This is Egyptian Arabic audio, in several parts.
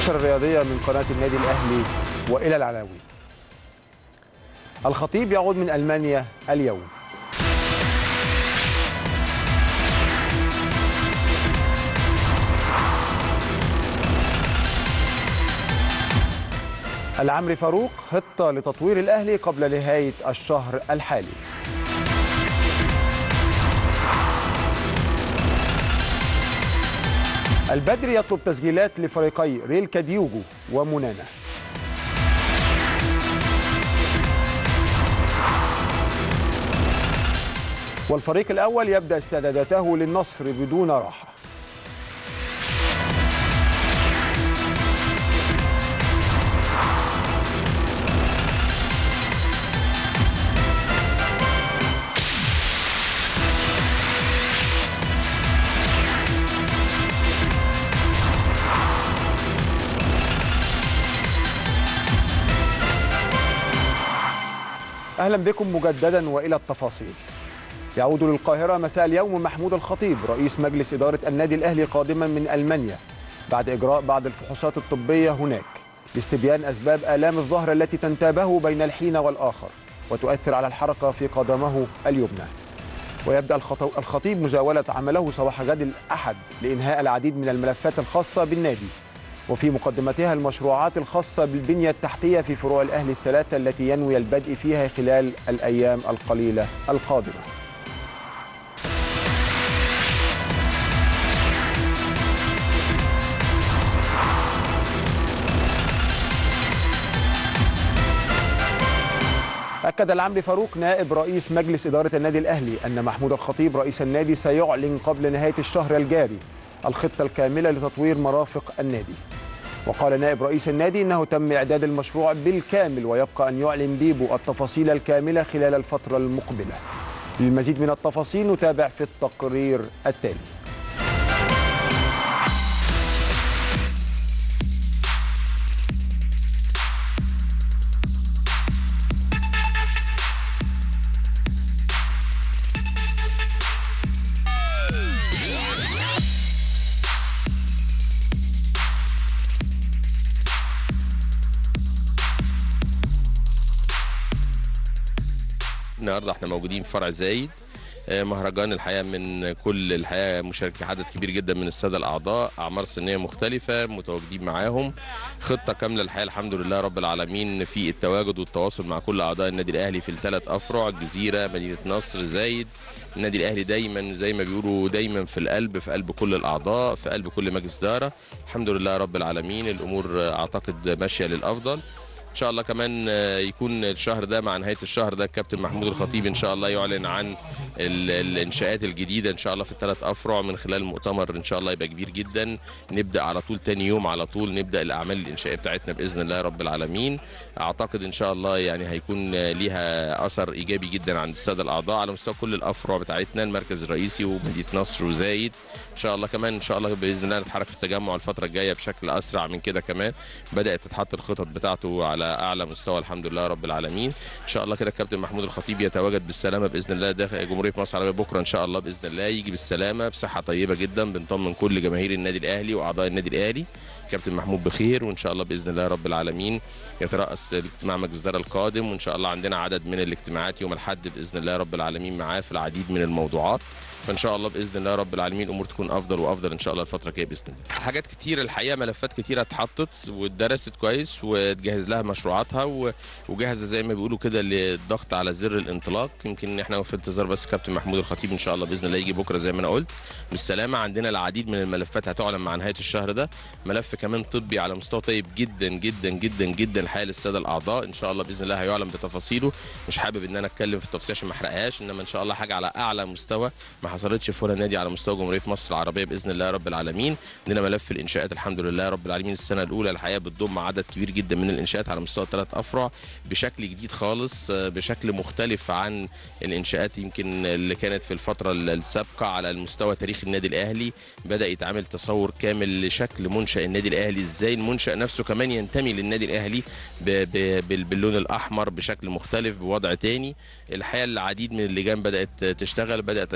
النشر الرياضية من قناة النادي الأهلي وإلى العناوين الخطيب يعود من ألمانيا اليوم العمري فاروق خطة لتطوير الأهلي قبل نهاية الشهر الحالي البدري يطلب تسجيلات لفريقي ريل كاديوجو ومونانا والفريق الأول يبدأ استعداداته للنصر بدون راحة أهلا بكم مجددا وإلى التفاصيل يعود للقاهرة مساء اليوم محمود الخطيب رئيس مجلس إدارة النادي الأهلي قادما من ألمانيا بعد إجراء بعض الفحوصات الطبية هناك لاستبيان أسباب آلام الظهر التي تنتابه بين الحين والآخر وتؤثر على الحركة في قدمه اليمنى ويبدأ الخطيب مزاولة عمله صباح غد الأحد لإنهاء العديد من الملفات الخاصة بالنادي وفي مقدمتها المشروعات الخاصة بالبنية التحتية في فروع الأهلي الثلاثة التي ينوي البدء فيها خلال الأيام القليلة القادمة أكد العمري فاروق نائب رئيس مجلس إدارة النادي الأهلي أن محمود الخطيب رئيس النادي سيعلن قبل نهاية الشهر الجاري الخطة الكاملة لتطوير مرافق النادي وقال نائب رئيس النادي انه تم اعداد المشروع بالكامل ويبقى ان يعلن بيبو التفاصيل الكامله خلال الفتره المقبله. للمزيد من التفاصيل نتابع في التقرير التالي. النهارده احنا موجودين في فرع زايد مهرجان الحقيقه من كل الحقيقه مشاركه عدد كبير جدا من الساده الاعضاء اعمار سنيه مختلفه متواجدين معاهم خطه كامله الحقيقه الحمد لله رب العالمين في التواجد والتواصل مع كل اعضاء النادي الاهلي في الثلاث افرع الجزيره مدينه نصر زايد النادي الاهلي دايما زي ما بيقولوا دايما في القلب في قلب كل الاعضاء في قلب كل مجلس اداره الحمد لله رب العالمين الامور اعتقد ماشيه للافضل ان شاء الله كمان يكون الشهر ده مع نهايه الشهر ده الكابتن محمود الخطيب ان شاء الله يعلن عن الانشاءات الجديده ان شاء الله في الثلاث افرع من خلال مؤتمر ان شاء الله يبقى كبير جدا نبدا على طول تاني يوم على طول نبدا الاعمال الانشائيه بتاعتنا باذن الله رب العالمين اعتقد ان شاء الله يعني هيكون ليها اثر ايجابي جدا عند الساده الاعضاء على مستوى كل الافرع بتاعتنا المركز الرئيسي ومدينه نصر وزايد ان شاء الله كمان ان شاء الله باذن الله نتحرك في التجمع الفتره الجايه بشكل اسرع من كده كمان بدات تتحط الخطط بتاعته على اعلى مستوى الحمد لله رب العالمين ان شاء الله كده الكابتن محمود الخطيب يتواجد بالسلامه باذن الله داخل جمهوريه مصر العربيه بكره ان شاء الله باذن الله يجي بالسلامه بصحه طيبه جدا بنطمن كل جماهير النادي الاهلي واعضاء النادي الاهلي كابتن محمود بخير وان شاء الله باذن الله رب العالمين يترأس الاجتماع مجلس الاداره القادم وان شاء الله عندنا عدد من الاجتماعات يوم الاحد باذن الله رب العالمين معاه في العديد من الموضوعات فان شاء الله باذن الله رب العالمين الامور تكون افضل وافضل ان شاء الله الفتره الجايه باذن الله حاجات كتير الحقيقه ملفات كتيره اتحطت واتدرست كويس وتجهز لها مشروعاتها وجاهزه زي ما بيقولوا كده للضغط على زر الانطلاق يمكن احنا في انتظار بس كابتن محمود الخطيب ان شاء الله باذن الله يجي بكره زي ما انا قلت بالسلامه عندنا العديد من الملفات هتعلن مع نهايه الشهر ده ملف كمان طبي على مستوى طيب جدا جدا جدا جدا الحقيقه للساده الاعضاء ان شاء الله باذن الله هيعلن بتفاصيله مش حابب ان انا اتكلم في التفاصيل عشان ما احرقهاش انما ان شاء الله حاجه على اعلى مستوى ما حصلتش في ولا نادي على مستوى جمهوريه مصر العربيه باذن الله رب العالمين عندنا ملف الانشاءات الحمد لله رب العالمين السنه الاولى الحقيقه بتضم عدد كبير جدا من الانشاءات على مستوى الثلاث افرع بشكل جديد خالص بشكل مختلف عن الانشاءات يمكن اللي كانت في الفتره السابقه على المستوى تاريخ النادي الاهلي بدا يتعمل تصور كامل لشكل منشا النادي الاهلي ازاي المنشا نفسه كمان ينتمي للنادي الاهلي باللون الاحمر بشكل مختلف بوضع تاني الحقيقه العديد من اللجان بدات تشتغل بدات تعلن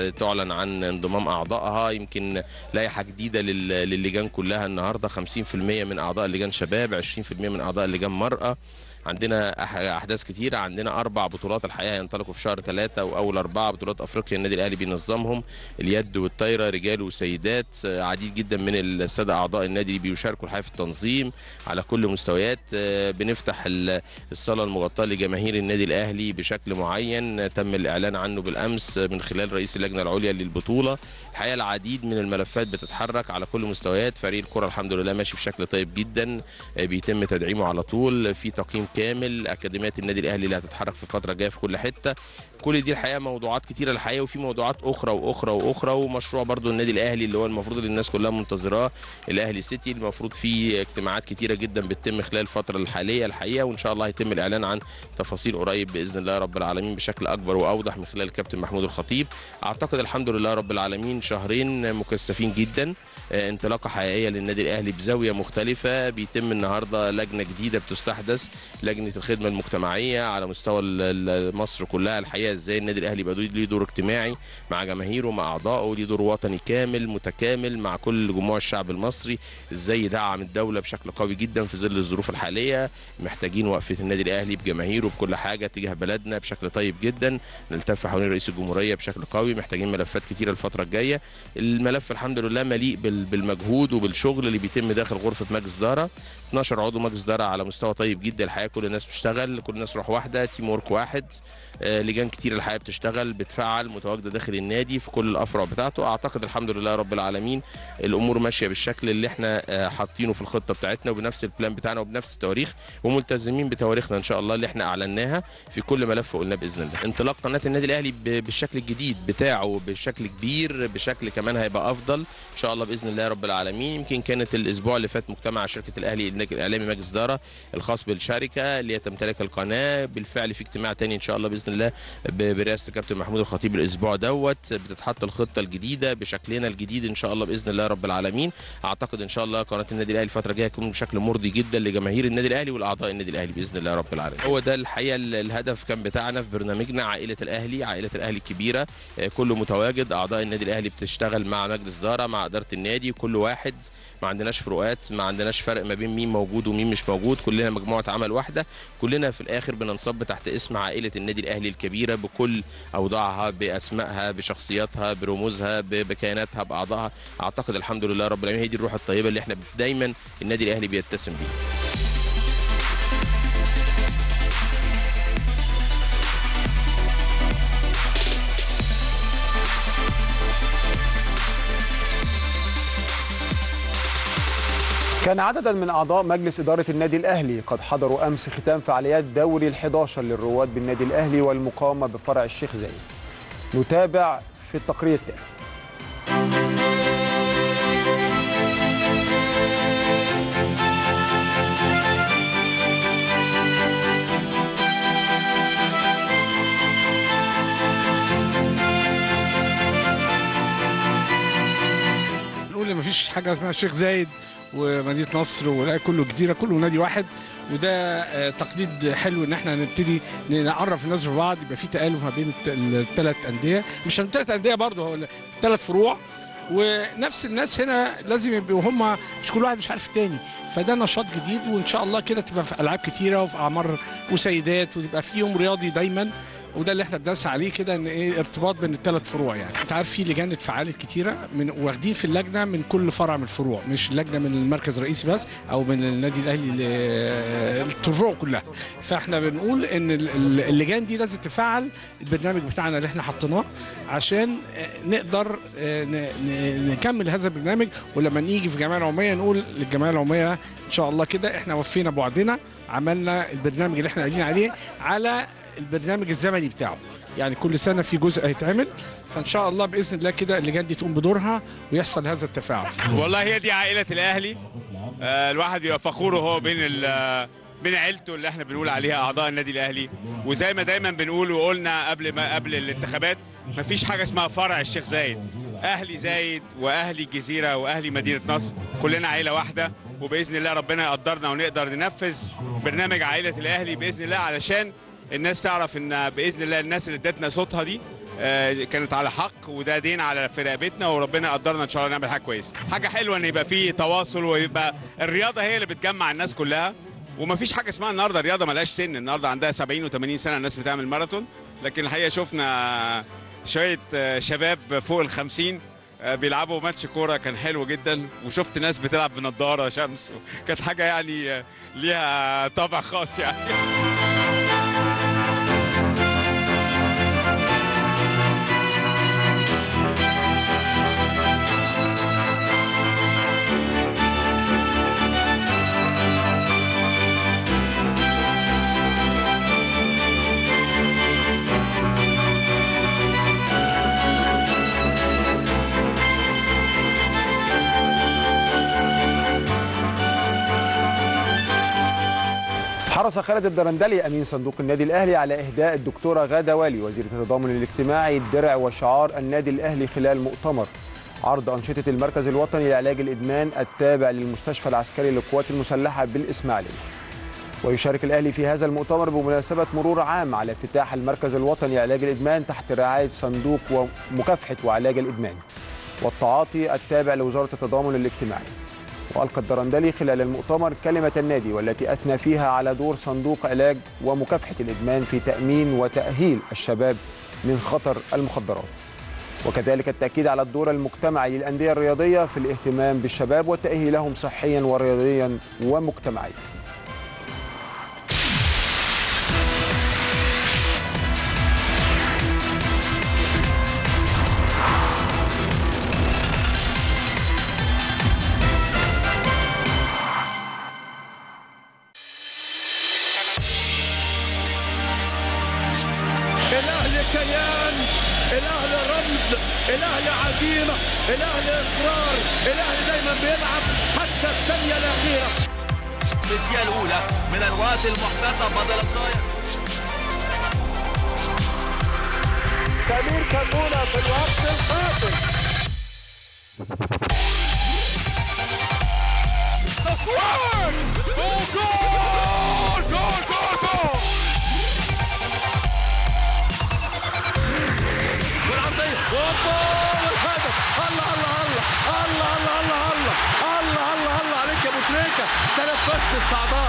تعلن عن انضمام اعضائها يمكن لائحه جديده لل- للجان كلها النهارده 50% من اعضاء اللجان شباب 20% من اعضاء اللجان مراه عندنا أح- احداث كتيره عندنا اربع بطولات الحقيقه ينطلقوا في شهر ثلاثة واول اربعه بطولات افريقيا النادي الاهلي بينظمهم اليد والطايره رجال وسيدات آه، عديد جدا من الساده اعضاء النادي بيشاركوا الحقيقه في التنظيم على كل مستويات آه، بنفتح ال- الصاله المغطاه لجماهير النادي الاهلي بشكل معين آه، تم الاعلان عنه بالامس آه، من خلال رئيس اللجنه العليا للبطوله الحقيقه العديد من الملفات بتتحرك على كل مستويات فريق الكره الحمد لله ماشي بشكل طيب جدا آه، بيتم تدعيمه على طول في تقييم كامل اكاديميات النادي الاهلي اللي هتتحرك في الفتره الجايه في كل حته كل دي الحقيقه موضوعات كتيره الحقيقه وفي موضوعات اخرى واخرى واخرى ومشروع برضو النادي الاهلي اللي هو المفروض اللي الناس كلها منتظراه الاهلي سيتي المفروض فيه اجتماعات كتيره جدا بتتم خلال الفتره الحاليه الحقيقه وان شاء الله هيتم الاعلان عن تفاصيل قريب باذن الله رب العالمين بشكل اكبر واوضح من خلال الكابتن محمود الخطيب اعتقد الحمد لله رب العالمين شهرين مكثفين جدا آه، انطلاقه حقيقيه للنادي الاهلي بزاويه مختلفه بيتم النهارده لجنه جديده بتستحدث لجنه الخدمه المجتمعيه على مستوى ال- ال- مصر كلها الحقيقه ازاي النادي الاهلي يبقى ليه دور اجتماعي مع جماهيره مع اعضائه ليه دور وطني كامل متكامل مع كل جموع الشعب المصري ازاي يدعم الدوله بشكل قوي جدا في ظل الظروف الحاليه محتاجين وقفه النادي الاهلي بجماهيره بكل حاجه تجاه بلدنا بشكل طيب جدا نلتف حوالين رئيس الجمهوريه بشكل قوي محتاجين ملفات كتيره الفتره الجايه الملف الحمد لله مليء بال- بالمجهود وبالشغل اللي بيتم داخل غرفه مجلس اداره 12 عضو مجلس اداره على مستوى طيب جدا الحقيقه كل الناس بتشتغل كل الناس روح واحده تيم ورك واحد آه، لجان كتير الحقيقه بتشتغل بتفعل متواجده داخل النادي في كل الافرع بتاعته اعتقد الحمد لله رب العالمين الامور ماشيه بالشكل اللي احنا آه، حاطينه في الخطه بتاعتنا وبنفس البلان بتاعنا وبنفس التواريخ وملتزمين بتواريخنا ان شاء الله اللي احنا اعلناها في كل ملف قلناه باذن الله انطلاق قناه النادي الاهلي ب- بالشكل الجديد بتاعه بشكل كبير بشكل كمان هيبقى افضل ان شاء الله باذن الله رب العالمين يمكن كانت الاسبوع اللي فات مجتمع شركه الاهلي الاعلامي مجلس اداره الخاص بالشركه اللي هي تمتلك القناه بالفعل في اجتماع تاني ان شاء الله باذن الله ب- برئاسه الكابتن محمود الخطيب الاسبوع دوت بتتحط الخطه الجديده بشكلنا الجديد ان شاء الله باذن الله رب العالمين اعتقد ان شاء الله قناه النادي الاهلي الفتره الجايه هتكون بشكل مرضي جدا لجماهير النادي الاهلي والاعضاء النادي الاهلي باذن الله رب العالمين هو ده الحقيقه ال- الهدف كان بتاعنا في برنامجنا عائله الاهلي عائله الاهلي الكبيره آه، كله متواجد اعضاء النادي الاهلي بتشتغل مع مجلس اداره مع اداره النادي كل واحد ما عندناش فروقات ما عندناش فرق ما بين مين موجود ومين مش موجود كلنا مجموعه عمل واحده كلنا في الاخر بننصب تحت اسم عائله النادي الاهلي الكبيره بكل اوضاعها باسمائها بشخصياتها برموزها ب- بكياناتها باعضائها اعتقد الحمد لله رب العالمين هي دي الروح الطيبه اللي احنا دايما النادي الاهلي بيتسم بيها كان عددا من أعضاء مجلس إدارة النادي الأهلي قد حضروا أمس ختام فعاليات دوري ال11 للرواد بالنادي الأهلي والمقامة بفرع الشيخ زايد نتابع في التقرير التالي نقول ان مفيش حاجه اسمها الشيخ زايد ومدينه نصر ولا كله جزيره كله نادي واحد وده آه، تقليد حلو ان احنا نبتدي نعرف الناس ببعض يبقى في تالف ما بين الثلاث انديه مش الثلاث انديه برضه هو الثلاث فروع ونفس الناس هنا لازم يبقوا هم مش كل واحد مش عارف التاني فده نشاط جديد وان شاء الله كده تبقى في العاب كتيره وفي اعمار وسيدات وتبقى في يوم رياضي دايما وده اللي احنا بنسعى عليه كده ان ايه ارتباط بين الثلاث فروع يعني انت عارف في لجان اتفعلت كتيره من واخدين في اللجنه من كل فرع من الفروع مش لجنه من المركز الرئيسي بس او من النادي الاهلي ل- الفروع كلها فاحنا بنقول ان ال- ال- اللجان دي لازم تفعل البرنامج بتاعنا اللي احنا حطيناه عشان آه، نقدر آه، ن- ن- نكمل هذا البرنامج ولما نيجي في الجمعيه العموميه نقول للجمعيه العموميه ان شاء الله كده احنا وفينا بعدنا عملنا البرنامج اللي احنا قاعدين عليه على البرنامج الزمني بتاعه يعني كل سنه في جزء هيتعمل فان شاء الله باذن الله كده اللجان دي تقوم بدورها ويحصل هذا التفاعل والله هي دي عائلة الأهلي آه، الواحد بيبقى فخور وهو بين ال- بين عيلته اللي احنا بنقول عليها أعضاء النادي الأهلي وزي ما دايما بنقول وقلنا قبل ما قبل الانتخابات مفيش حاجة اسمها فرع الشيخ زايد أهلي زايد وأهلي الجزيرة وأهلي مدينة نصر كلنا عيلة واحدة وبإذن الله ربنا يقدرنا ونقدر ننفذ برنامج عائلة الأهلي بإذن الله علشان الناس تعرف إن بإذن الله الناس اللي ادتنا صوتها دي آه، كانت على حق وده دين على في رقبتنا وربنا قدرنا ان شاء الله نعمل حاجه كويسه حاجه حلوه ان يبقى في تواصل ويبقى الرياضه هي اللي بتجمع الناس كلها ومفيش حاجه اسمها النهارده الرياضه ملهاش سن النهارده عندها 70 و80 سنه الناس بتعمل ماراثون لكن الحقيقه شفنا شويه آه، شباب فوق ال 50 آه، بيلعبوا ماتش كوره كان حلو جدا وشفت ناس بتلعب بنضاره شمس كانت حاجه يعني آه، ليها طابع خاص يعني حرص خالد الدرندلي امين صندوق النادي الاهلي على اهداء الدكتوره غاده والي وزيره التضامن الاجتماعي الدرع وشعار النادي الاهلي خلال مؤتمر عرض انشطه المركز الوطني لعلاج الادمان التابع للمستشفى العسكري للقوات المسلحه بالاسماعيليه. ويشارك الاهلي في هذا المؤتمر بمناسبه مرور عام على افتتاح المركز الوطني لعلاج الادمان تحت رعايه صندوق ومكافحه وعلاج الادمان والتعاطي التابع لوزاره التضامن الاجتماعي. وألقى الدرندلي خلال المؤتمر كلمة النادي والتي أثنى فيها على دور صندوق علاج ومكافحة الإدمان في تأمين وتأهيل الشباب من خطر المخدرات وكذلك التأكيد على الدور المجتمعي للأندية الرياضية في الاهتمام بالشباب وتأهيلهم صحيا ورياضيا ومجتمعيا الاهلي كيان الاهلي رمز الاهلي عزيمه الاهلي اصرار الاهلي دايما بيلعب حتى الثانيه الاخيره الدقيقة الأولى من الوقت المحتسب بدل الضايع سمير كمونه في الوقت القاتل والعرضيه اوبا والهدف الله الله الله الله الله الله الله الله الله الله عليك يا ابو تريكه تنفست الصعداء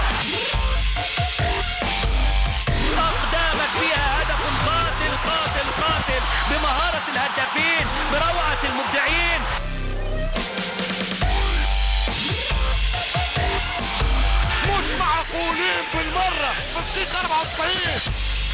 أقدامك فيها هدف قاتل قاتل قاتل بمهارة الهدافين بروعة المبدعين مش معقولين بالمره في الدقيقه 94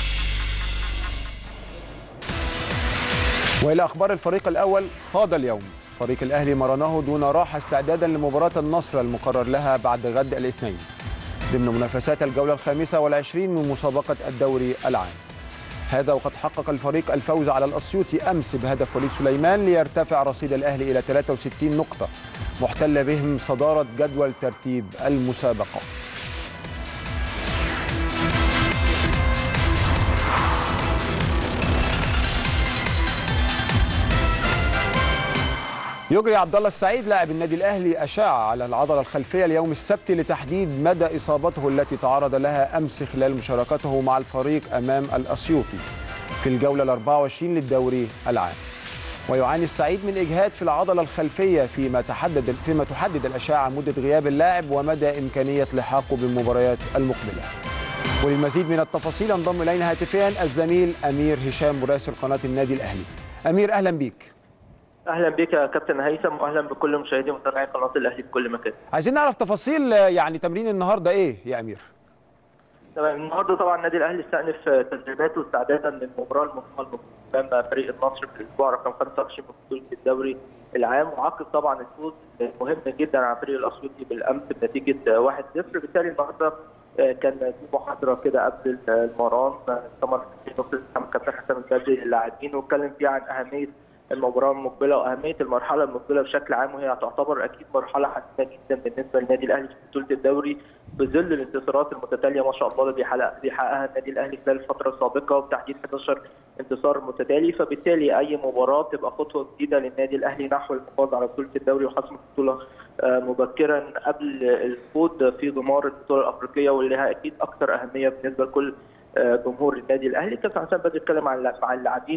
والى اخبار الفريق الاول خاض اليوم فريق الاهلي مرنه دون راحه استعدادا لمباراه النصر المقرر لها بعد غد الاثنين ضمن منافسات الجوله الخامسه والعشرين من مسابقه الدوري العام هذا وقد حقق الفريق الفوز على الاسيوطي امس بهدف وليد سليمان ليرتفع رصيد الاهلي الى 63 نقطه محتل بهم صداره جدول ترتيب المسابقه يجري عبد الله السعيد لاعب النادي الاهلي اشاعه على العضله الخلفيه اليوم السبت لتحديد مدى اصابته التي تعرض لها امس خلال مشاركته مع الفريق امام الاسيوطي في الجوله ال 24 للدوري العام. ويعاني السعيد من اجهاد في العضله الخلفيه فيما تحدد فيما تحدد الاشعه مده غياب اللاعب ومدى امكانيه لحاقه بالمباريات المقبله. وللمزيد من التفاصيل انضم الينا هاتفيا الزميل امير هشام مراسل قناه النادي الاهلي. امير اهلا بيك. اهلا بك يا كابتن هيثم واهلا بكل مشاهدي ومتابعي قناه الاهلي في كل مكان. عايزين نعرف تفاصيل آه، يعني تمرين النهارده ايه يا امير؟ تمام النهارده طبعا النادي الاهلي استأنف تدريباته استعدادا للمباراه المقبله امام فريق النصر في الاسبوع رقم 25 من بطوله الدوري العام وعقب طبعا الفوز المهم جدا على فريق الاسيوطي بالامس بنتيجه 1-0 بالتالي النهارده آه، كان في محاضره كده قبل المران استمر في نص الساعه كابتن حسام البدري للاعبين واتكلم فيها عن اهميه المباراه المقبله واهميه المرحله المقبله بشكل عام وهي تعتبر اكيد مرحله حساسه جدا بالنسبه للنادي الاهلي في بطوله الدوري في ظل الانتصارات المتتاليه ما شاء الله اللي بيحقق- بيحققها النادي الاهلي خلال الفتره السابقه وبتحديد 11 انتصار متتالي فبالتالي اي مباراه تبقى خطوه جديده للنادي الاهلي نحو الحفاظ على بطوله الدوري وحسم البطوله آه، مبكرا قبل الخوض في ضمار البطوله الافريقيه واللي لها اكيد اكثر اهميه بالنسبه لكل آه، جمهور النادي الاهلي كابتن حسام بدري اتكلم عن مع اللاعبين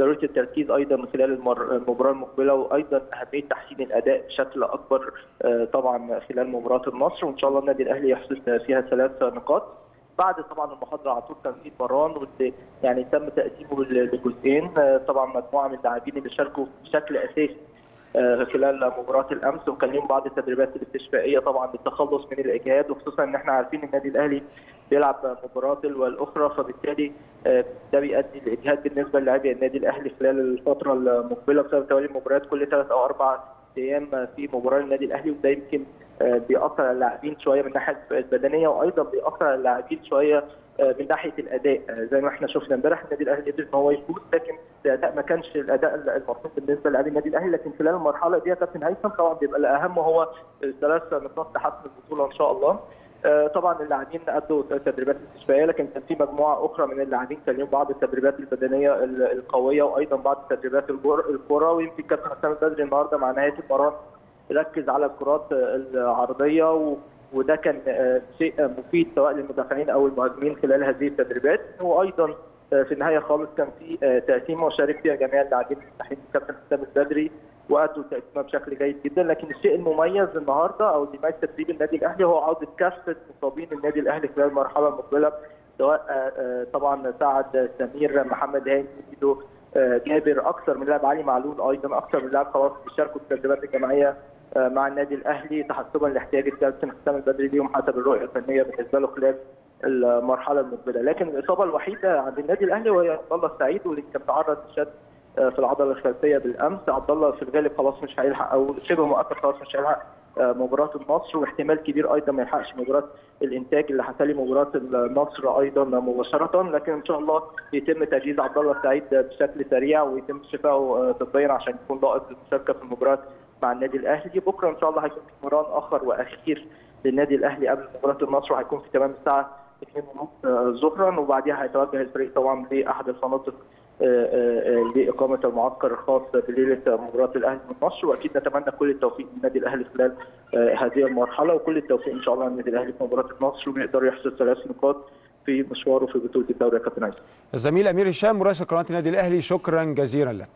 ضروره التركيز ايضا من خلال المر- المباراه المقبله وايضا اهميه تحسين الاداء بشكل اكبر آه، طبعا خلال مباراه النصر وان شاء الله النادي الاهلي يحصل فيها ثلاث نقاط بعد طبعا المحاضره على طول كان في مران واللي يعني تم تقسيمه ل- لجزئين آه، طبعا مجموعه من اللاعبين اللي شاركوا بشكل اساسي آه، خلال مباراه الامس وكان لهم بعض التدريبات الاستشفائيه طبعا للتخلص من الاجهاد وخصوصا ان احنا عارفين النادي الاهلي بيلعب مباراه تلو الاخرى فبالتالي آه، ده بيؤدي لاجهاد بالنسبه للاعبي النادي الاهلي خلال الفتره المقبله بسبب توالي المباريات كل ثلاث او اربع ايام في مباراه النادي الاهلي وده يمكن آه، بيأثر على اللاعبين شويه من الناحيه البدنيه وايضا بيأثر على اللاعبين شويه آه، من ناحيه الاداء آه، زي ما احنا شفنا امبارح النادي الاهلي قدر ان هو يفوز لكن الاداء ما كانش الاداء المطلوب بالنسبه للاعبي النادي الاهلي لكن خلال المرحله دي يا كابتن هيثم طبعا بيبقى الاهم هو الثلاث نقاط لحسم البطوله ان شاء الله آه، طبعا اللاعبين ادوا تدريبات استشفائيه لكن كان في مجموعه اخرى من اللاعبين كان لهم بعض التدريبات البدنيه ال- القويه وايضا بعض تدريبات الجر- الكره ويمكن كابتن حسام البدري النهارده مع نهايه المباراه ركز على الكرات العرضيه و وده كان آه، شيء مفيد سواء للمدافعين او المهاجمين خلال هذه التدريبات وايضا آه، في النهايه خالص كان في آه، تقسيمه وشارك فيها جميع اللاعبين المفتاحين الكابتن حسام البدري وادوا التقسيمه بشكل جيد جدا لكن الشيء المميز النهارده او اللي يميز تدريب النادي الاهلي هو عوده كافه مصابين النادي الاهلي خلال المرحله المقبله سواء آه، آه، طبعا سعد سمير محمد هاني ميدو آه، جابر اكثر من لاعب علي معلول ايضا اكثر من لاعب خلاص بيشاركوا في التدريبات الجماعيه آه، مع النادي الاهلي تحسبا لاحتياج الكابتن حسام البدري ليهم حسب الرؤيه الفنيه بالنسبه له خلال المرحله المقبله لكن الاصابه الوحيده عند النادي الاهلي وهي عبد الله السعيد واللي كان تعرض لشد آه، في العضله الخلفيه بالامس عبد الله في الغالب خلاص مش هيلحق او شبه مؤكد خلاص مش هيلحق آه، مباراه النصر واحتمال كبير ايضا ما يلحقش مباراه الانتاج اللي هتلي مباراه النصر ايضا مباشره لكن ان شاء الله يتم تجهيز عبد الله السعيد بشكل سريع ويتم شفائه آه، طبيا عشان يكون لائق للمشاركه في المباراه مع النادي الاهلي بكره ان شاء الله هيكون في مران اخر واخير للنادي الاهلي قبل مباراه النصر وهيكون في تمام الساعه 2:30 ظهرا وبعدها هيتوجه الفريق طبعا لاحد الفنادق آه، آه، آه، لإقامة المعسكر الخاص بليلة مباراة الأهلي والنصر وأكيد نتمنى كل التوفيق للنادي الأهلي خلال آه، هذه المرحلة وكل التوفيق إن شاء الله للنادي الأهلي في مباراة النصر ويقدر يحصل ثلاث نقاط في مشواره في بطولة الدوري يا كابتن عايز الزميل امير هشام مراسل قناه النادي الاهلي شكرا جزيلا لك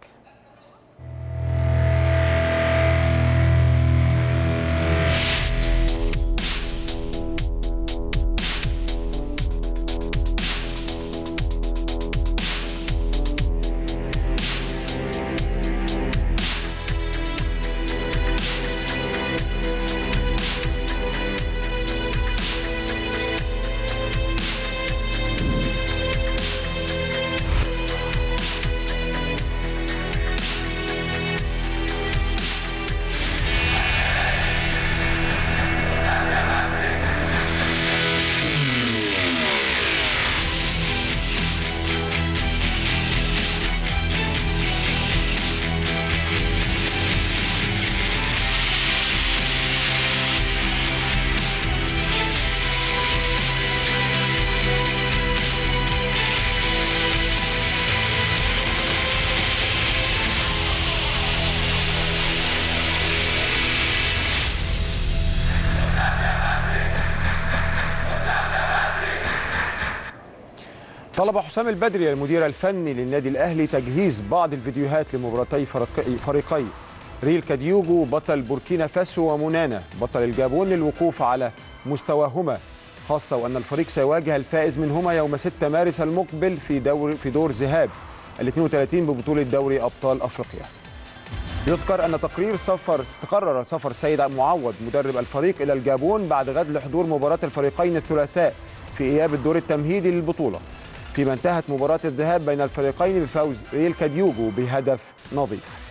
طلب حسام البدري المدير الفني للنادي الاهلي تجهيز بعض الفيديوهات لمباراتي فريقي- فريقي ريل كاديوجو بطل بوركينا فاسو ومونانا بطل الجابون للوقوف على مستواهما خاصة وأن الفريق سيواجه الفائز منهما يوم 6 مارس المقبل في دور في دور ذهاب ال 32 ببطولة دوري أبطال أفريقيا. يذكر أن تقرير سفر تقرر سفر السيد معوض مدرب الفريق إلى الجابون بعد غد حضور مباراة الفريقين الثلاثاء في إياب الدور التمهيدي للبطولة فيما انتهت مباراة الذهاب بين الفريقين بفوز ريال كاديوجو بهدف نظيف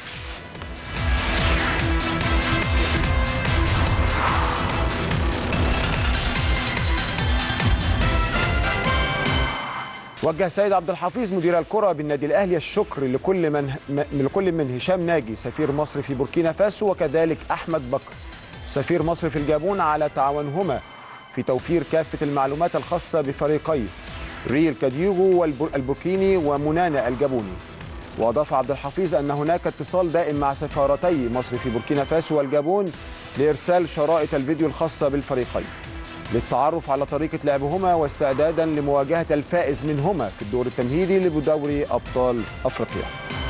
وجه سيد عبد الحفيظ مدير الكرة بالنادي الأهلي الشكر لكل من م- لكل من هشام ناجي سفير مصر في بوركينا فاسو وكذلك أحمد بكر سفير مصر في الجابون على تعاونهما في توفير كافة المعلومات الخاصة بفريقي ريال كاديوغو والبوركيني ومونانا الجابوني وأضاف عبد الحفيظ أن هناك اتصال دائم مع سفارتي مصر في بوركينا فاسو والجابون لإرسال شرائط الفيديو الخاصة بالفريقين للتعرف على طريقة لعبهما واستعدادا لمواجهة الفائز منهما في الدور التمهيدي لدوري أبطال أفريقيا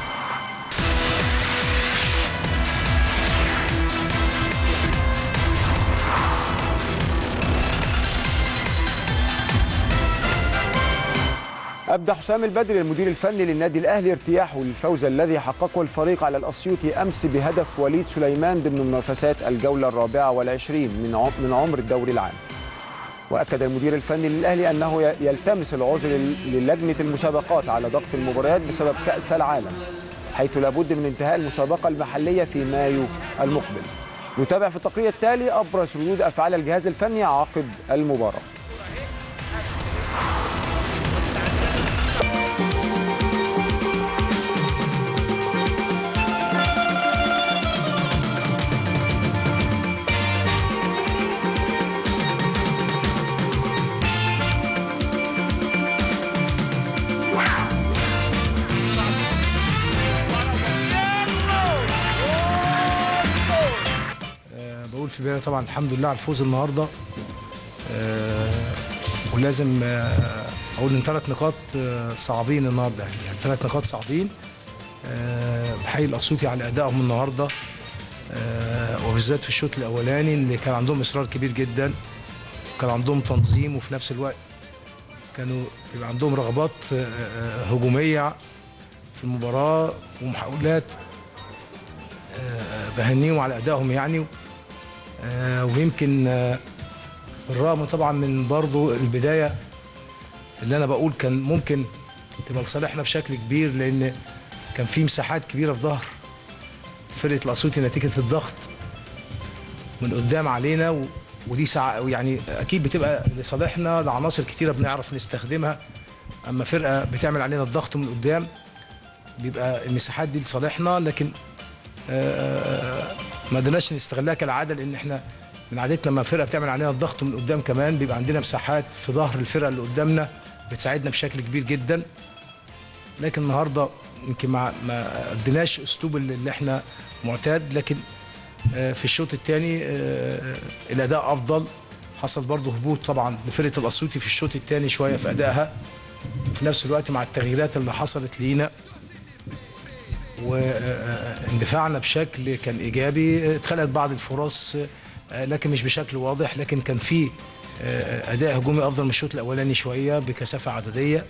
أبدى حسام البدري المدير الفني للنادي الأهلي ارتياحه للفوز الذي حققه الفريق على الأسيوطي أمس بهدف وليد سليمان ضمن منافسات الجولة الرابعة والعشرين من عم- من عمر الدوري العام وأكد المدير الفني للأهلي أنه ي- يلتمس العذر لل- للجنة المسابقات على ضغط المباريات بسبب كأس العالم حيث لابد من انتهاء المسابقة المحلية في مايو المقبل نتابع في التقرير التالي أبرز ردود أفعال الجهاز الفني عقب المباراة آه، بقول في البدايه طبعا الحمد لله على الفوز النهارده آه، ولازم آه، اقول ان ثلاث نقاط آه، صعبين النهارده يعني ثلاث نقاط صعبين آه، بحيي الاسيوطي على ادائهم النهارده آه، وبالذات في الشوط الاولاني اللي كان عندهم اصرار كبير جدا كان عندهم تنظيم وفي نفس الوقت كانوا يبقى عندهم رغبات آه، آه، هجوميه في المباراه ومحاولات آه، بهنيهم على ادائهم يعني آه، ويمكن آه، بالرغم طبعا من برضو البدايه اللي انا بقول كان ممكن تبقى لصالحنا بشكل كبير لان كان في مساحات كبيره في ظهر فرقه الاسيوطي نتيجه الضغط من قدام علينا و... ودي ساعة يعني اكيد بتبقى لصالحنا لعناصر كتيره بنعرف نستخدمها اما فرقه بتعمل علينا الضغط من قدام بيبقى المساحات دي لصالحنا لكن آه، ما قدرناش نستغلها كالعاده لان احنا من عادتنا لما فرقه بتعمل علينا الضغط من قدام كمان بيبقى عندنا مساحات في ظهر الفرقه اللي قدامنا بتساعدنا بشكل كبير جدا لكن النهارده يمكن ما ما اديناش اسلوب اللي اللي احنا معتاد لكن آه، في الشوط الثاني الاداء افضل حصل برضه هبوط طبعا لفرقه الاسيوطي في الشوط الثاني شويه في ادائها في نفس الوقت مع التغييرات اللي حصلت لينا واندفاعنا بشكل كان ايجابي اتخلقت بعض الفرص آه، لكن مش بشكل واضح لكن كان في آه، اداء هجومي افضل من الشوط الاولاني شويه بكثافه عدديه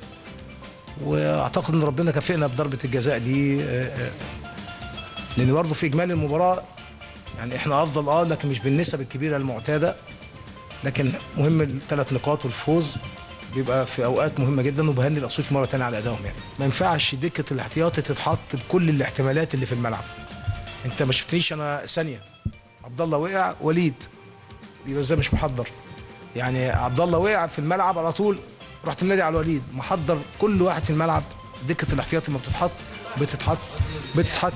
واعتقد ان ربنا كافئنا بضربه الجزاء دي آه، آه، لان برضه في اجمالي المباراه يعني احنا افضل اه لكن مش بالنسب الكبيره المعتاده لكن مهم الثلاث نقاط والفوز بيبقى في اوقات مهمه جدا وبهني الاسيوطي مره ثانيه على ادائهم يعني ما ينفعش دكه الاحتياطي تتحط بكل الاحتمالات اللي في الملعب انت ما شفتنيش انا ثانيه عبد الله وقع وليد يبقى ازاي مش محضر يعني عبد الله وقع في الملعب على طول رحت منادي على الوليد محضر كل واحد في الملعب دكه الاحتياطي ما بتتحط بتتحط بتتحط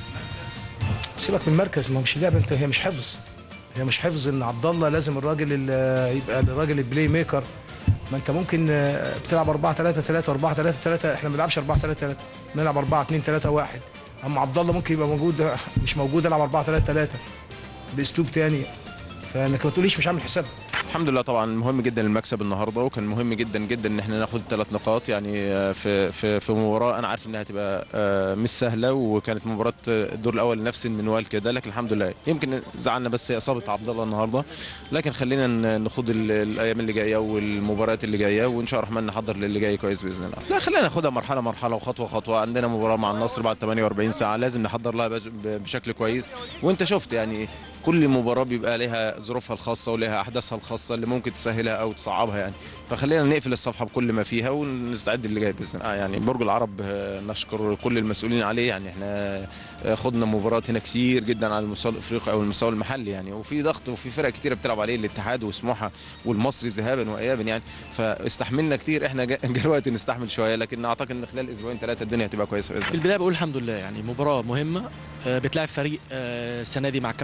سيبك من المركز ما مش لعبه انت هي مش حفظ هي مش حفظ ان عبد الله لازم الراجل ال- يبقى الراجل البلاي ميكر ما انت ممكن آه، بتلعب 4 3 3 4 3 3 احنا ما بنلعبش 4 3 3 بنلعب 4 2 3 1 اما عبد الله ممكن يبقى موجود مش موجود العب 4 3 3 باسلوب تاني فانك ما تقوليش مش عامل حساب الحمد لله طبعا مهم جدا المكسب النهارده وكان مهم جدا جدا ان احنا ناخد ثلاث نقاط يعني آه، في في في مباراه انا عارف انها هتبقى آه، مش سهله وكانت مباراه الدور الاول نفس المنوال كده لكن الحمد لله يمكن زعلنا بس اصابه عبد الله النهارده لكن خلينا ن- نخوض ال- الايام اللي جايه والمباريات اللي جايه وان شاء الله الرحمن نحضر للي جاي كويس باذن الله لا خلينا ناخدها مرحله مرحله وخطوه خطوه عندنا مباراه مع النصر بعد 48 ساعه لازم نحضر لها بج- بشكل كويس وانت شفت يعني كل مباراه بيبقى لها ظروفها الخاصه ولها احداثها الخاصه اللي ممكن تسهلها او تصعبها يعني فخلينا نقفل الصفحه بكل ما فيها ونستعد اللي جاي باذن الله آه يعني برج العرب آه، نشكر كل المسؤولين عليه يعني احنا آه، خدنا مباراه هنا كتير جدا على المستوى الافريقي او المستوى المحلي يعني وفي ضغط وفي فرق كتيره بتلعب عليه الاتحاد وسموحه والمصري ذهابا وايابا يعني فاستحملنا كتير احنا جا جا الوقت نستحمل شويه لكن اعتقد ان خلال اسبوعين ثلاثه الدنيا هتبقى كويسه باذن في الله البدايه بقول الحمد لله يعني مباراه مهمه آه، بتلعب فريق آه، السنه دي مع الكابتن علي ماهر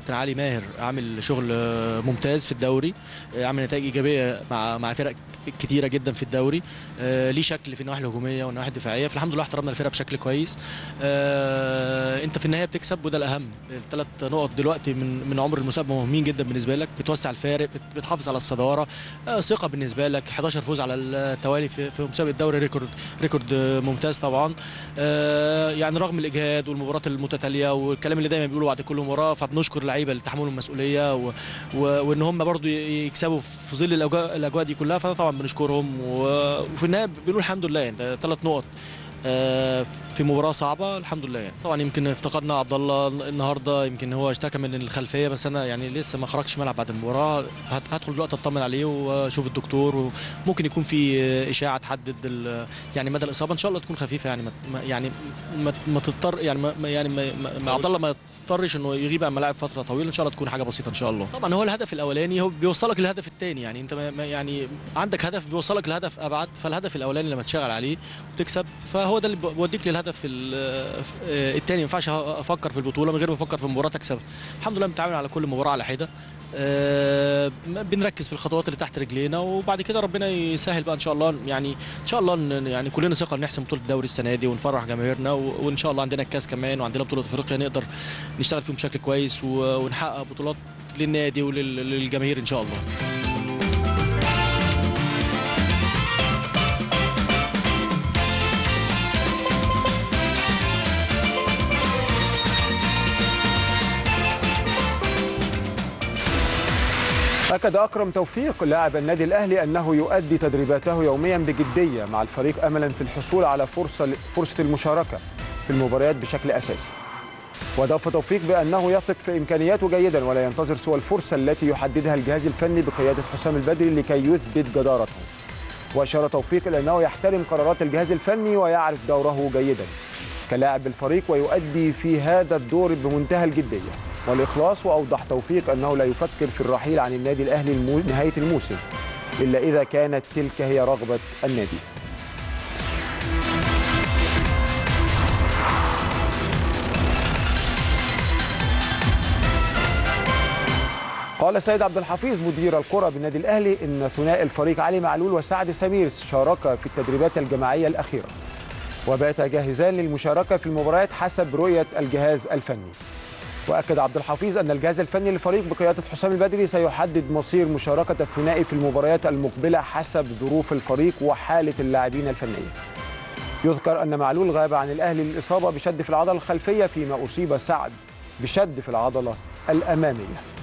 ماهر عامل شغل آه، ممتاز في الدوري آه، عامل نتائج ايجابيه مع مع فرق كتيره جدا في الدوري آه، ليه شكل في النواحي الهجوميه والنواحي الدفاعيه فالحمد لله احترمنا الفرقه بشكل كويس آه، انت في النهايه بتكسب وده الاهم الثلاث نقط دلوقتي من من عمر المسابقه مهمين جدا بالنسبه لك بتوسع الفارق بت- بتحافظ على الصداره آه، ثقه بالنسبه لك 11 فوز على التوالي في في مسابقه الدوري ريكورد ريكورد آه، ممتاز طبعا آه، يعني رغم الاجهاد والمباريات المتتاليه والكلام اللي دايما بيقولوا بعد كل مباراه فبنشكر اللعيبه اللي تحملوا المسؤوليه و... و... وان هم برضو ي- يكسبوا في ظل الاجواء الاجواء دي كلها فطبعا بنشكرهم و... وفي النهايه بنقول الحمد لله انت ثلاث نقط آه، في مباراه صعبه الحمد لله يعني طبعا يمكن افتقدنا عبد الله النهارده يمكن هو اشتكى من الخلفيه بس انا يعني لسه ما خرجتش ملعب بعد المباراه هت- هدخل دلوقتي اطمن عليه واشوف الدكتور وممكن يكون في اشاعه تحدد ال- يعني مدى الاصابه ان شاء الله تكون خفيفه يعني ما ما- يعني ما, ما تضطر يعني ما ما- يعني ما ما- ما عبد الله ما يضطرش انه يغيب عن الملاعب فتره طويله ان شاء الله تكون حاجه بسيطه ان شاء الله طبعا هو الهدف الاولاني هو بيوصلك للهدف الثاني يعني انت ما ما- يعني عندك هدف بيوصلك لهدف ابعد فالهدف الاولاني لما تشتغل عليه وتكسب فهو ده اللي بيوديك للهدف الثاني ما ينفعش افكر في البطوله من غير ما افكر في المباراه تكسب الحمد لله بنتعامل على كل مباراه على حده آه، بنركز في الخطوات اللي تحت رجلينا وبعد كده ربنا يسهل بقى ان شاء الله يعني ان شاء الله ن- يعني كلنا ثقه نحسم بطوله الدوري السنه دي ونفرح جماهيرنا و- وان شاء الله عندنا الكاس كمان وعندنا بطوله افريقيا نقدر نشتغل فيهم بشكل كويس و- ونحقق بطولات للنادي وللجماهير ان شاء الله أكد أكرم توفيق لاعب النادي الأهلي أنه يؤدي تدريباته يوميا بجدية مع الفريق أملا في الحصول على فرصة فرصة المشاركة في المباريات بشكل أساسي. وأضاف توفيق بأنه يثق في إمكانياته جيدا ولا ينتظر سوى الفرصة التي يحددها الجهاز الفني بقيادة حسام البدري لكي يثبت جدارته. وأشار توفيق إلى أنه يحترم قرارات الجهاز الفني ويعرف دوره جيدا كلاعب بالفريق ويؤدي في هذا الدور بمنتهى الجدية والإخلاص وأوضح توفيق أنه لا يفكر في الرحيل عن النادي الأهلي المو... نهاية الموسم إلا إذا كانت تلك هي رغبة النادي قال سيد عبد الحفيظ مدير الكرة بالنادي الأهلي إن ثنائي الفريق علي معلول وسعد سمير شاركا في التدريبات الجماعية الأخيرة وبات جاهزان للمشاركة في المباريات حسب رؤية الجهاز الفني وأكد عبد الحفيظ أن الجهاز الفني للفريق بقيادة حسام البدري سيحدد مصير مشاركة الثنائي في المباريات المقبلة حسب ظروف الفريق وحالة اللاعبين الفنية يذكر أن معلول غاب عن الأهلي للإصابة بشد في العضلة الخلفية فيما أصيب سعد بشد في العضلة الأمامية